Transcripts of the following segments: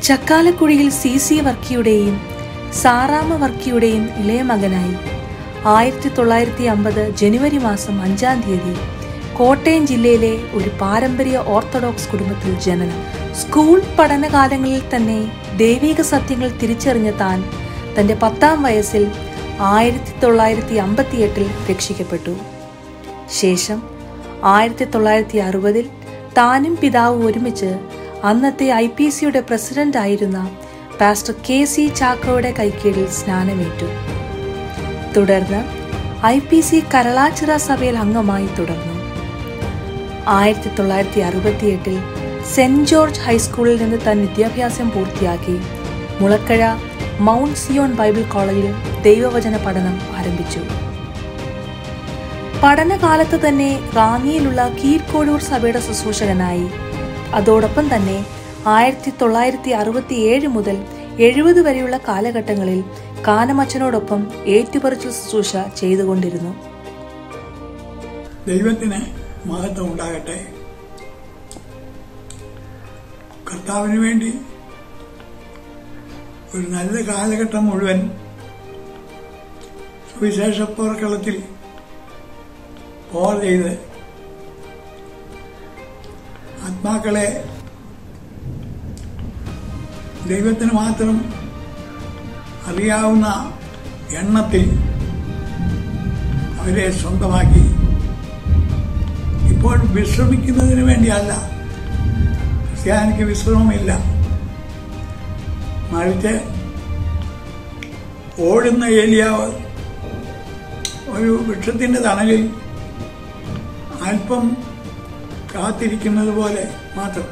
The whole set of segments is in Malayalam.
ചക്കാലക്കുഴിയിൽ സി സി വർക്കിയുടെയും സാറാമ വർക്കിയുടെയും ഇളയ മകനായി ആയിരത്തി തൊള്ളായിരത്തി അമ്പത് ജനുവരി മാസം അഞ്ചാം തീയതി കോട്ടയം ജില്ലയിലെ ഒരു പാരമ്പര്യ ഓർത്തഡോക്സ് കുടുംബത്തിൽ ജനനം സ്കൂൾ പഠനകാലങ്ങളിൽ തന്നെ ദൈവിക സത്യങ്ങൾ തിരിച്ചറിഞ്ഞ താൻ തന്റെ പത്താം വയസ്സിൽ ആയിരത്തി തൊള്ളായിരത്തി അമ്പത്തിയെട്ടിൽ രക്ഷിക്കപ്പെട്ടു ശേഷം ആയിരത്തി തൊള്ളായിരത്തി അറുപതിൽ താനും പിതാവും ഒരുമിച്ച് അന്നത്തെ ഐ പി സിയുടെ പ്രസിഡന്റ് ആയിരുന്ന പാസ്റ്റർ കെ സി ചാക്കോയുടെ കൈക്കീഴിൽ സ്നാനമേറ്റു തുടർന്ന് ഐ പി സി കരളാച്ചിറ സഭയിൽ അംഗമായി തുടർന്നു ആയിരത്തി തൊള്ളായിരത്തി അറുപത്തിയെട്ടിൽ സെന്റ് ജോർജ് ഹൈസ്കൂളിൽ നിന്ന് താൻ വിദ്യാഭ്യാസം പൂർത്തിയാക്കി മുളക്കഴ മൗണ്ട് സിയോൺ ബൈബിൾ കോളേജിൽ ദൈവവചന പഠനം ആരംഭിച്ചു പഠനകാലത്ത് തന്നെ റാന്നിയിലുള്ള കീഴ്ക്കോഴൂർ സഭയുടെ ശുശ്രൂഷകനായി അതോടൊപ്പം തന്നെ ആയിരത്തി തൊള്ളായിരത്തി അറുപത്തി ഏഴ് മുതൽ എഴുപത് വരെയുള്ള കാലഘട്ടങ്ങളിൽ കാനമച്ചനോടൊപ്പം ഏറ്റുപറിച്ചൽ ശുശ്രൂഷ ചെയ്തുകൊണ്ടിരുന്നു ദൈവത്തിന് മഹത്വം ഉണ്ടാകട്ടെ കർത്താവിന് വേണ്ടി ഒരു നല്ല കാലഘട്ടം മുഴുവൻ സുവിശേഷ പോർക്കളത്തിൽ പോർ ചെയ്ത് ആത്മാക്കളെ ദൈവത്തിന് മാത്രം അറിയാവുന്ന എണ്ണത്തിൽ അവരെ സ്വന്തമാക്കി ഇപ്പോൾ വിശ്രമിക്കുന്നതിന് വേണ്ടിയല്ല ക്രിസ്ത്യാനിക്ക് വിശ്രമമില്ല മറിച്ച് ഓടുന്ന ഏലിയാവ് ഒരു വൃക്ഷത്തിന്റെ തണലിൽ അല്പം കാത്തിരിക്കുന്നത് പോലെ മാത്രം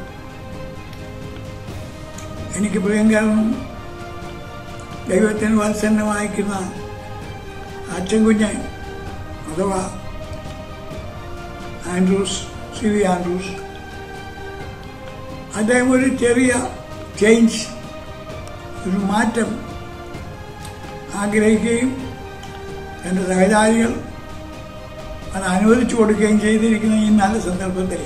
എനിക്ക് പ്രിയങ്കരനും ദൈവത്തിന് വത്സന്നെ വായിക്കുന്ന അച്ഛൻ കുഞ്ഞ് അഥവാ ആൻഡ്രൂസ് സി വി ആൻഡ്രൂസ് അദ്ദേഹം ഒരു ചെറിയ ചേഞ്ച് ഒരു മാറ്റം ആഗ്രഹിക്കുകയും എൻ്റെ സഹചാരികൾ അത് അനുവദിച്ചു കൊടുക്കുകയും ചെയ്തിരിക്കുന്ന ഈ നല്ല സന്ദർഭത്തിൽ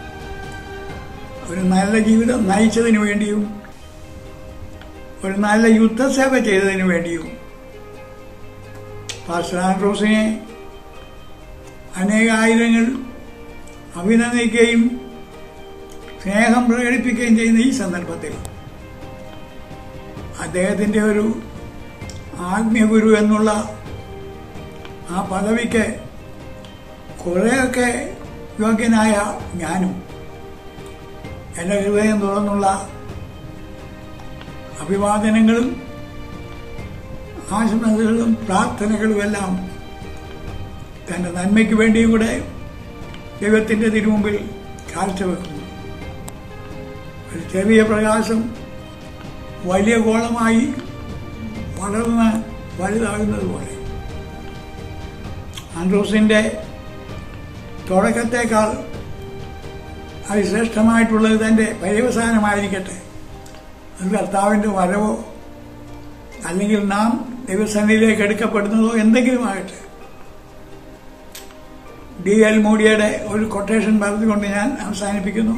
ഒരു നല്ല ജീവിതം നയിച്ചതിന് വേണ്ടിയും ഒരു നല്ല യുദ്ധസേവ ചെയ്തതിന് വേണ്ടിയും പാസ്റ്റർ ആൻഡ്രോസിനെ അനേകായിരങ്ങൾ അഭിനന്ദിക്കുകയും സ്നേഹം പ്രകടിപ്പിക്കുകയും ചെയ്യുന്ന ഈ സന്ദർഭത്തിൽ അദ്ദേഹത്തിന്റെ ഒരു ആത്മീയഗുരു എന്നുള്ള ആ പദവിക്ക് കുറേയൊക്കെ യോഗ്യനായ ഞാനും എൻ്റെ ഹൃദയം തുറന്നുള്ള അഭിവാദനങ്ങളും ആശംസകളും പ്രാർത്ഥനകളുമെല്ലാം തന്റെ നന്മയ്ക്ക് വേണ്ടിയും കൂടെ ദൈവത്തിന്റെ തിരുമുമ്പിൽ കാഴ്ചവെക്കുന്നു ഒരു ചെറിയ പ്രകാശം വലിയ ഗോളമായി വളർന്ന് വലുതാകുന്നത് പോലെ ആൻഡ്രൂസിന്റെ തുടക്കത്തേക്കാൾ അതിശ്രേഷ്ഠമായിട്ടുള്ളത് തന്റെ പര്യവസാനമായിരിക്കട്ടെ അത് കർത്താവിന്റെ വരവോ അല്ലെങ്കിൽ നാം ദൈവസന്നിധിയിലേക്ക് എടുക്കപ്പെടുന്നതോ എന്തെങ്കിലും ആകട്ടെ ഡി എൽ മോഡിയുടെ ഒരു കൊട്ടേഷൻ പറഞ്ഞുകൊണ്ട് ഞാൻ അവസാനിപ്പിക്കുന്നു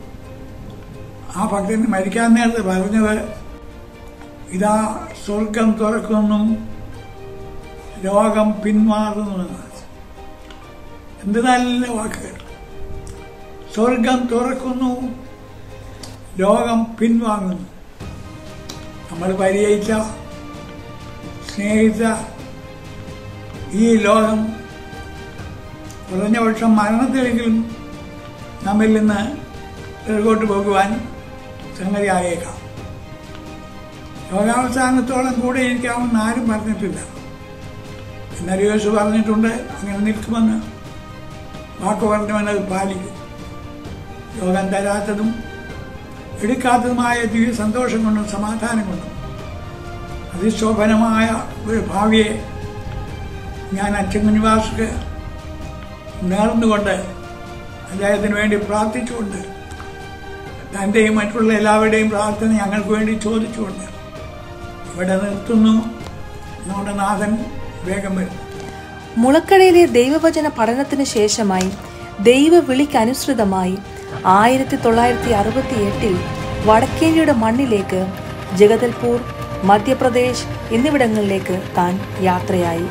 ആ ഭക്തൻ മരിക്കാൻ നേരത്തെ പറഞ്ഞത് ഇതാ സ്വർഗം തുറക്കുന്നു രോഗം പിന്മാറുന്നു എന്നാണ്. എന്ത് നല്ല വാക്കുകൾ സ്വർഗം തുറക്കുന്നു രോഗം പിൻവാങ്ങുന്നു നമ്മൾ പരിചയിച്ച സ്നേഹിച്ച ഈ ലോകം കുറഞ്ഞ പക്ഷം മരണത്തിലെങ്കിലും നമ്മിൽ നിന്ന് പിറകോട്ട് പോകുവാൻ സംഗതിയായേക്കാം ലോകാവസാനത്തോളം കൂടെ ഇരിക്കാമെന്ന് ആരും പറഞ്ഞിട്ടില്ല എന്നാൽ യേശു പറഞ്ഞിട്ടുണ്ട് അങ്ങനെ നിൽക്കുമെന്ന് വാക്ക് പറഞ്ഞവനത് പാലിക്കും യോഗം തരാത്തതും എടുക്കാത്തതുമായ ദിവ്യ സന്തോഷം കൊണ്ടും സമാധാനം കൊണ്ടും അതിശോഭനമായ ഒരു ഭാവിയെ ഞാൻ അച്ഛൻ കുഞ്ഞുവാസുക്ക് നേർന്നുകൊണ്ട് അദ്ദേഹത്തിന് വേണ്ടി പ്രാർത്ഥിച്ചുകൊണ്ട് തൻ്റെയും മറ്റുള്ള എല്ലാവരുടെയും പ്രാർത്ഥന ഞങ്ങൾക്ക് വേണ്ടി ചോദിച്ചുകൊണ്ട് ഇവിടെ നിർത്തുന്നു നമ്മുടെ നാഥൻ വേഗം വരും മുളക്കടയിലെ ദൈവവചന പഠനത്തിന് ശേഷമായി ദൈവവിളിക്കനുസൃതമായി ആയിരത്തി തൊള്ളായിരത്തി അറുപത്തി എട്ടിൽ വടക്കേന്ത്യയുടെ മണ്ണിലേക്ക് ജഗദൽപൂർ മധ്യപ്രദേശ് എന്നിവിടങ്ങളിലേക്ക് താൻ യാത്രയായി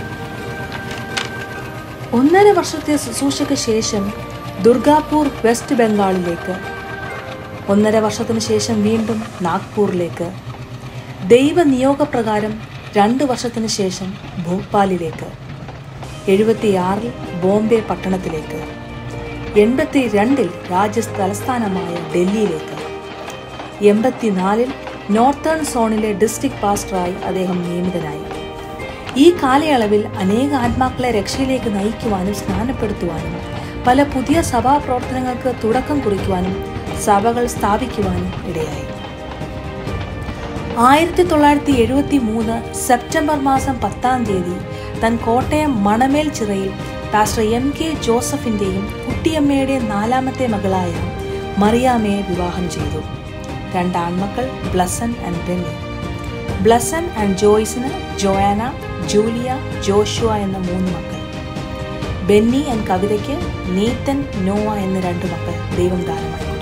ഒന്നര വർഷത്തെ ശുശ്രൂഷയ്ക്ക് ശേഷം ദുർഗാപൂർ വെസ്റ്റ് ബംഗാളിലേക്ക് ഒന്നര വർഷത്തിന് ശേഷം വീണ്ടും നാഗ്പൂരിലേക്ക് ദൈവനിയോഗപ്രകാരം രണ്ട് വർഷത്തിന് ശേഷം ഭോപ്പാലിലേക്ക് എഴുപത്തിയാറിൽ ബോംബെ പട്ടണത്തിലേക്ക് എൺപത്തി രണ്ടിൽ രാജ്യ തലസ്ഥാനമായ ഡൽഹിയിലേക്ക് എൺപത്തിനാലിൽ നോർത്തേൺ സോണിലെ ഡിസ്ട്രിക്ട് പാസ്റ്ററായി അദ്ദേഹം നിയമിതനായി ഈ കാലയളവിൽ അനേക ആത്മാക്കളെ രക്ഷയിലേക്ക് നയിക്കുവാനും സ്നാനപ്പെടുത്തുവാനും പല പുതിയ സഭാ പ്രവർത്തനങ്ങൾക്ക് തുടക്കം കുറിക്കുവാനും സഭകൾ സ്ഥാപിക്കുവാനും ഇടയായി ആയിരത്തി തൊള്ളായിരത്തി എഴുപത്തി മൂന്ന് സെപ്റ്റംബർ മാസം പത്താം തീയതി താൻ കോട്ടയം മണമേൽ ചിറയിൽ പാസ്റ്റർ എം കെ ജോസഫിന്റെയും കുട്ടിയമ്മയുടെയും നാലാമത്തെ മകളായ മറിയാമ്മയെ വിവാഹം ചെയ്തു രണ്ട് ആൺമക്കൾ Blesson and Benny Blesson and ജോയ്സിന് ജോയാന ജൂലിയ ജോഷുവ എന്ന മൂന്ന് മക്കൾ ബെന്നി ആൻഡ് കവിതയ്ക്ക് നീത്തൻ നോവ എന്ന രണ്ട് മക്കൾ ദൈവം ദാനമായി കൊടുത്തു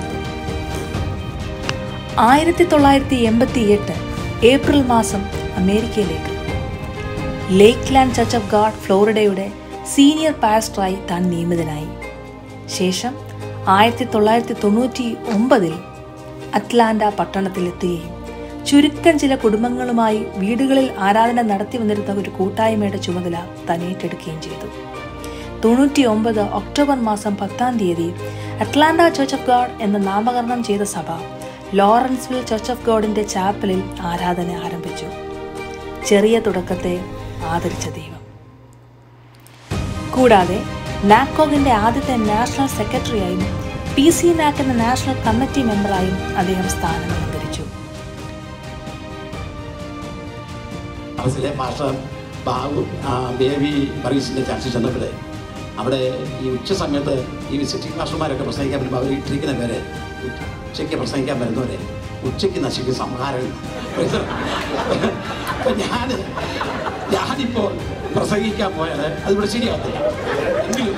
ആയിരത്തി തൊള്ളായിരത്തി എൺപത്തി എട്ട് ഏപ്രിൽ മാസം അമേരിക്കയിലേക്ക് Lakeland church of God ഫ്ലോറിഡയുടെ സീനിയർ പാസ്റ്ററായി താൻ നിയമിതനായി ശേഷം ആയിരത്തി തൊള്ളായിരത്തി തൊണ്ണൂറ്റി ഒമ്പതിൽ അറ്റ്ലാന്റ പട്ടണത്തിലെത്തുകയും ചുരുക്കം ചില കുടുംബങ്ങളുമായി വീടുകളിൽ ആരാധന നടത്തി വന്നിരുന്ന ഒരു കൂട്ടായ്മയുടെ ചുമതല താൻ ഏറ്റെടുക്കുകയും ചെയ്തു തൊണ്ണൂറ്റി ഒമ്പത് ഒക്ടോബർ മാസം പത്താം തീയതി അറ്റ്ലാന്റ ചർച്ച് ഓഫ് ഗാഡ് എന്ന നാമകരണം ചെയ്ത സഭ ലോറൻസ്വിൽ ചർച്ച് ഓഫ് ഗോഡിന്റെ ചാപ്പലിൽ ആരാധന ആരംഭിച്ചു ചെറിയ തുടക്കത്തെ ആദരിച്ച ദൈവം കൂടാതെ നാക്കോഗിന്റെ ആദ്യത്തെ നാഷണൽ സെക്രട്ടറിയായും പി സി നാക്ക് എന്ന നാഷണൽ കമ്മിറ്റി മെമ്പറായും അദ്ദേഹം സ്ഥാനം അലങ്കരിച്ചു ഹൗസിലെ മാസ്റ്റർ ബാബു ആ, ബേബി പറീസിൻ്റെ ചർച്ച ചെന്നപ്പോൾ അവിടെ ഈ ഉച്ച സമയത്ത് ഈ വിസിറ്റിംഗ് മാസ്റ്റർമാരൊക്കെ പ്രസംഗിക്കാൻ വരുമ്പോൾ അവർ ഇട്ടിരിക്കുന്ന പേര് ഉച്ചയ്ക്ക് പ്രസംഗിക്കാൻ വരുന്നവരെ ഉച്ചയ്ക്ക് നശിക്കും സംഹാരം അപ്പം ഞാൻ ഞാനിപ്പോൾ പ്രസംഗിക്കാൻ പോയാൽ അതിവിടെ ശരിയാകത്തില്ല എങ്കിലും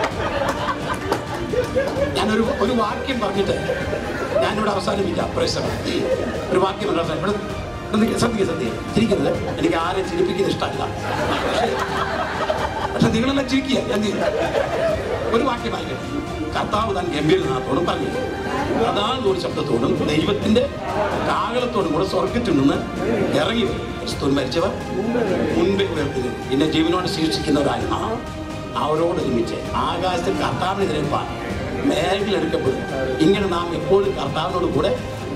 ഞാനൊരു ഒരു വാക്യം പറഞ്ഞിട്ട് ഞാനിവിടെ അവസാനിപ്പിക്കാം പ്രശ്നം ഒരു വാക്യം പറഞ്ഞാൽ ഇവിടെ ഇവിടെ നിൽക്കുക, ശ്രദ്ധിക്കുക ശ്രദ്ധിക്കുക ചിരിക്കുന്നത് എനിക്ക് ആരെയും ചിരിപ്പിക്കുന്നത് ഇഷ്ടമല്ല പക്ഷേ പക്ഷെ നിങ്ങളെല്ലാം ചിരിക്കുക ഞാൻ ചെയ്യും. ഒരു വാക്യം വായിക്കട്ടെ കർത്താവ് താൻ ഗംഭീരനാഥത്തോടും പറഞ്ഞു പ്രധാനത്തോട് ശബ്ദത്തോടും ദൈവത്തിന്റെ കാകളത്തോടും കൂടെ സ്വർഗത്തിൽ നിന്ന് ഇറങ്ങി വരും ക്രിസ്തു മരിച്ചവർ മുൻപേ ഉയർത്തില്ല പിന്നെ ജീവനോട് ശീർഷിക്കുന്നവരായി ആ അവരോട് ഒരുമിച്ച് ആകാശത്തിൽ കർത്താവിനെതിരെ പാ മേഖലെടുക്കപ്പെടും ഇങ്ങനെ നാം എപ്പോഴും കർത്താവിനോട് കൂടെ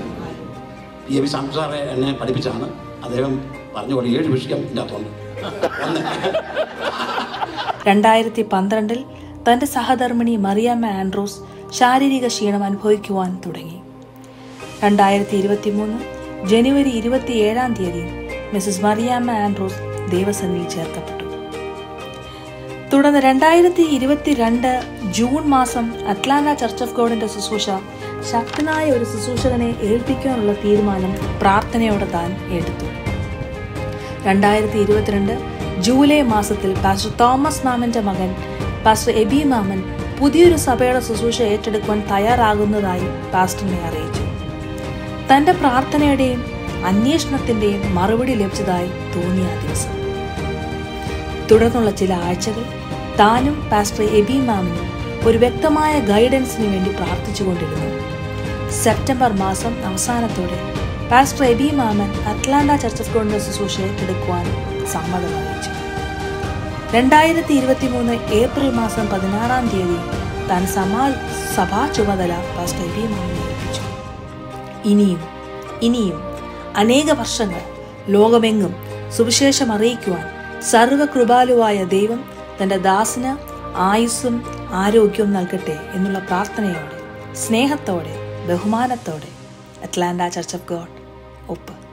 പി എ സാറെ എന്നെ പഠിപ്പിച്ചാണ് അദ്ദേഹം പറഞ്ഞ പോലെ ഏഴ് വിഷയം ഇതിനകത്തുണ്ട് ഒന്ന് രണ്ടായിരത്തി പന്ത്രണ്ടിൽ തന്റെ സഹധർമ്മിണി മറിയാമ്മ ആൻഡ്രൂസ് ശാരീരിക ക്ഷീണം അനുഭവിക്കുവാൻ തുടങ്ങി രണ്ടായിരത്തി ഇരുപത്തി മൂന്ന് ജനുവരി ഇരുപത്തിയേഴാം തീയതി മിസസ് മറിയാമ്മ ആൻഡ്രൂസ് ദൈവസന്നിധിയിൽ ചേർക്കപ്പെട്ടു തുടർന്ന് രണ്ടായിരത്തി ഇരുപത്തിരണ്ട് ജൂൺ മാസം അറ്റ്ലാന്റ ചർച്ച് ഓഫ് ഗോഡിന്റെ ശുശ്രൂഷ ശക്തനായ ഒരു ശുശ്രൂഷകനെ ഏൽപ്പിക്കാനുള്ള തീരുമാനം പ്രാർത്ഥനയോടെ താൻ എടുത്തു രണ്ടായിരത്തി ഇരുപത്തിരണ്ട് ജൂലൈ മാസത്തിൽ പാസ്റ്റർ തോമസ് മാമന്റെ മകൻ പാസ്റ്റർ എബി മാമൻ പുതിയൊരു സഭയുടെ ശുശ്രൂഷ ഏറ്റെടുക്കുവാൻ തയ്യാറാകുന്നതായി പാസ്റ്ററിനെ അറിയിച്ചു തന്റെ പ്രാർത്ഥനയുടെയും അന്വേഷണത്തിന്റെയും മറുപടി ലഭിച്ചതായി തോന്നിയ ആ ദിവസം തുടർന്നുള്ള ചില ആഴ്ചകൾ താനും പാസ്റ്റർ എബി മാമനും ഒരു വ്യക്തമായ ഗൈഡൻസിന് വേണ്ടി പ്രാർത്ഥിച്ചുകൊണ്ടിരുന്നു സെപ്റ്റംബർ മാസം അവസാനത്തോടെ pastor Eby Mammen Atlanta church of ഗോഡിന്റെ ശുശ്രൂഷ ഏറ്റെടുക്കുവാൻ സമ്മതം അറിയിച്ചു രണ്ടായിരത്തി ഇരുപത്തി മൂന്ന് ഏപ്രിൽ മാസം പതിനാറാം തീയതി താൻ സമാ സഭാ ചുമതല പാസ്റ്റർ എബി മാമനെ ഏൽപ്പിച്ചു ഇനിയും ഇനിയും അനേക വർഷങ്ങൾ ലോകമെങ്ങും സുവിശേഷം അറിയിക്കുവാൻ സർവകൃപാലുവായ ദൈവം തന്റെ ദാസന് ആയുസ്സും ആരോഗ്യവും നൽകട്ടെ എന്നുള്ള പ്രാർത്ഥനയോടെ സ്നേഹത്തോടെ ബഹുമാനത്തോടെ അറ്റ്ലാന്റ ചർച്ച് ഓഫ് ഗോഡ് ഒപ്പ്